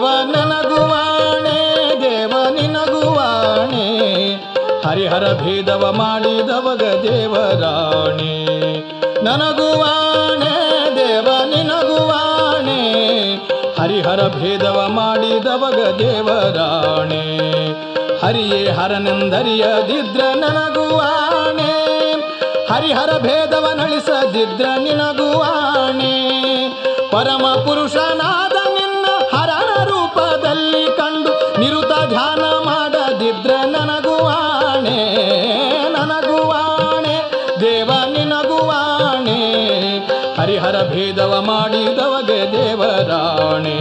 ದೇವ ನನಗುವಾಣೆ ದೇವ ನಿನಗುವಾಣೆ ಹರಿಹರ ಭೇದವ ಮಾಡಿದವಗ ದೇವರಾಣೆ ನನಗುವಾಣೆ ದೇವ ನಿನಗುವಾಣೆ ಹರಿಹರ ಭೇದವ ಮಾಡಿದವಗ ದೇವರಾಣೆ ಹರಿಯೇ ಹರನೆಂದರಿಯದಿದ್ರ ನನಗುವಾಣೆ ಹರಿಹರ ಭೇದವ ನಳಿಸದಿದ್ರ ನಿನಗುವಾಣೆ ಪರಮ ಪುರುಷನಾದ ನಿನ್ನ ಹರನ ರೂಪದಲ್ಲಿ ಕಂಡು ನಿರುತ ಧ್ಯಾನ ಮಾಡದಿದ್ರ ನನಗುವಾಣೆ ನನಗುವಾಣೆ ದೇವ ನಿನಗುವಾಣೆ ಹರಿಹರ ಭೇದವ ಮಾಡಿದವಗೆ ದೇವರಾಣೆ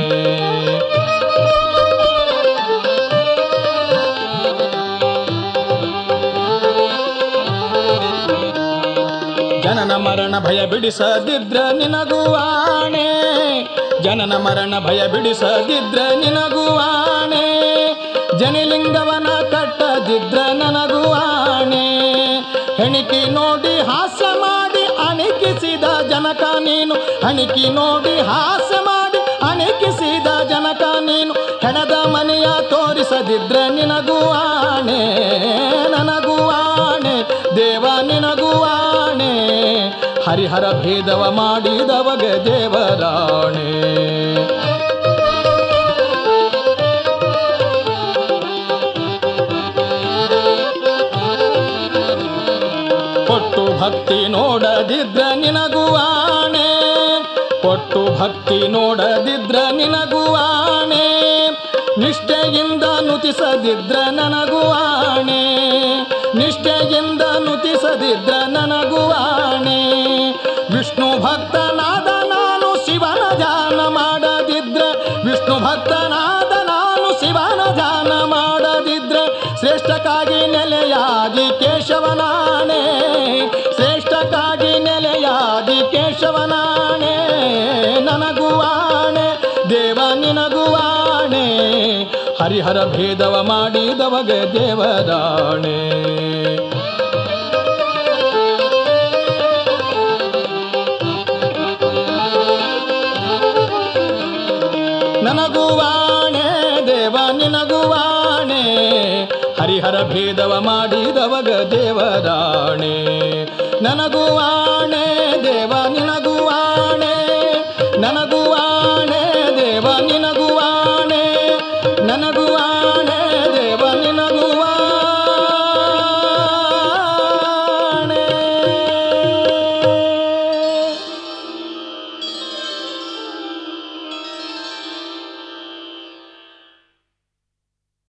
ಜನನ ಮರಣ ಭಯ ಬಿಡಿಸದಿದ್ರ ನಿನಗುವಾಣೆ ಜನನ ಮರಣ ಭಯ ಬಿಡಿಸದಿದ್ರ ನಿನಗುವಾಣೆ ಜನಿಲಿಂಗವನ ಕಟ್ಟದಿದ್ರ ನನಗುವಾಣೆ ಹೆಣಿಕಿ ನೋಡಿ ಹಾಸ್ಯ ಮಾಡಿ ಅಣಿಕಿಸಿದ ಜನಕ ನೀನು ಹಣಿಕಿ ನೋಡಿ ಹಾಸ್ಯ ಮಾಡಿ ಅಣಿಕಿಸಿದ ಜನಕ ನೀನು ಹೆಣದ ಮನೆಯ ತೋರಿಸದಿದ್ರ ನಿನಗುವಾಣೆ ನನಗುವಾಣೆ ದೇವ ನಿನಗುವಾಣೆ ಹರಿಹರ ಭೇದವ ಮಾಡಿದವಗೆ ದೇವರಾಣೆ ಕೊಟ್ಟು ಭಕ್ತಿ ನೋಡದಿದ್ರ ನಿನಗುವಾಣೆ ಕೊಟ್ಟು ಭಕ್ತಿ ನೋಡದಿದ್ರ ನಿನಗುವಾಣೆ ನಿಷ್ಠೆಯಿಂದ ನುತಿಸದಿದ್ರ ನನಗುವಾಣೆ ನಿಷ್ಠೆಯಿಂದ ನುತಿಸದಿದ್ರ ನನಗುವಾಣೆ ವಿಷ್ಣು ಭಕ್ತನಾದ ನಾನು ಶಿವನ ಧ್ಯಾನ ಮಾಡದಿದ್ರ ವಿಷ್ಣು ಭಕ್ತನಾದ ನಾನು ಶಿವನ ಧ್ಯಾನ ಮಾಡದಿದ್ರ ಶ್ರೇಷ್ಠಕ್ಕಾಗಿ ನೆಲೆಯಾಗಿ ಕೇಶವನಾಣೆ ಶ್ರೇಷ್ಠಕ್ಕಾಗಿ ನೆಲೆಯಾಗಿ ಕೇಶವನಾಣೆ ನನಗುವಾಣೆ ದೇವ ನಿನಗುವಾಣೆ ಹರಿಹರ ಭೇದವ ಮಾಡಿದವಗೆ ದೇವರಾಣೆ ನನಗುವಾಣೆ ದೇವ ನಿನಗುವಾಣೆ ಹರಿಹರ ಭೇದವ ಮಾಡಿದವಗ ದೇವರಾಣೆ ನನಗುವಾಣೆ ದೇವ ನಿನಗುವಾಣೆ ನನಗುವಾಣೆ ದೇವ ನಿನಗುವಾಣೆ ನನಗು